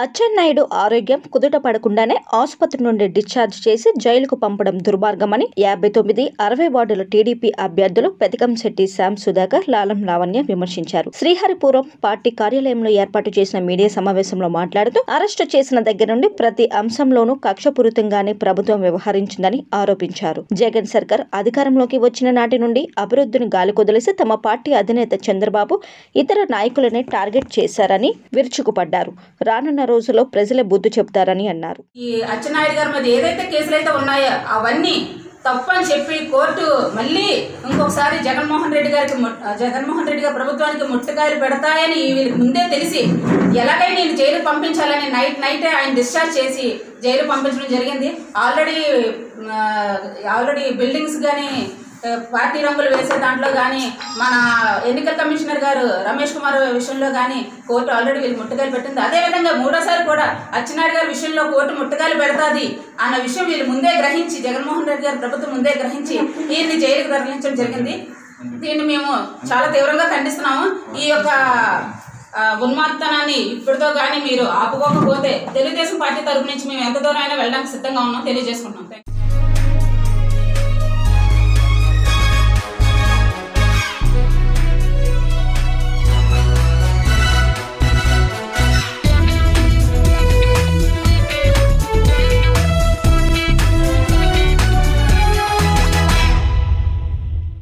అచ్చెన్నాయుడు ఆరోగ్యం కుదుట పడకుండానే ఆసుపత్రి నుండి డిశ్చార్జ్ చేసి జైలుకు పంపడం దుర్మార్గమని యాభై తొమ్మిది అరవై వార్డుల టీడీపీ అభ్యర్థులు పెతకంశెట్టి శ్యామ్ సుధాకర్ లాలం లావణ్య విమర్శించారు శ్రీహరిపురం పార్టీ కార్యాలయంలో ఏర్పాటు చేసిన మీడియా సమావేశంలో మాట్లాడుతూ అరెస్టు చేసిన దగ్గర నుండి ప్రతి అంశంలోనూ కక్షపూరితంగానే ప్రభుత్వం వ్యవహరించిందని ఆరోపించారు జగన్ సర్కార్ అధికారంలోకి వచ్చిన నాటి నుండి అభివృద్ధిని గాలికొదిలేసి తమ పార్టీ అధినేత చంద్రబాబు ఇతర నాయకులనే టార్గెట్ చేశారని విరుచుకుపడ్డారు రానున్న రోజుల్లో ప్రజలే బుద్ధి చెబుతారని అన్నారు ఈ అచ్చెన్నాయుడు గారి మీద ఏదైతే కేసులు అయితే ఉన్నాయో అవన్నీ తప్పు అని చెప్పి కోర్టు మళ్ళీ ఇంకొకసారి జగన్మోహన్ రెడ్డి గారికి ము- జగన్మోహన్ రెడ్డి గారి ప్రభుత్వానికి ముట్టకాయలు పెడతాయని వీళ్ళకి ముందే తెలిసి ఎలాగైనా నేను జైలు పంపించాలని నైట్ నైటే ఆయన డిశ్చార్జ్ చేసి జైలు పంపించడం జరిగింది ఆల్రెడీ ఆల్రెడీ బిల్డింగ్స్ కానీ ఆ, పార్టీ రంగులు వేసే దాంట్లో కానీ మన ఎన్నికల కమిషనర్ గారు రమేష్ కుమార్ విషయంలో కానీ కోర్టు ఆల్రెడీ వీళ్ళు ముట్టగాలు పెట్టింది అదేవిధంగా మూడోసారి కూడా అచ్చెన్నాయుడు గారి విషయంలో కోర్టు ముట్టగాలు పెడతాది అన్న విషయం వీళ్ళు ముందే గ్రహించి జగన్మోహన్ రెడ్డి గారి ప్రభుత్వం ముందే గ్రహించి ఈయన్ని జైలుకు తరలించడం జరిగింది దీన్ని మేము చాలా తీవ్రంగా ఖండిస్తున్నాము ఈ యొక్క ఆ, ఉన్మాత్తనాన్ని ఇప్పటితో కానీ మీరు ఆపుకోకపోతే తెలుగుదేశం పార్టీ తరపు నుంచి మేము ఎంత దూరం అయినా వెళ్ళడానికి సిద్ధంగా ఉన్నాం తెలియజేసుకుంటున్నాం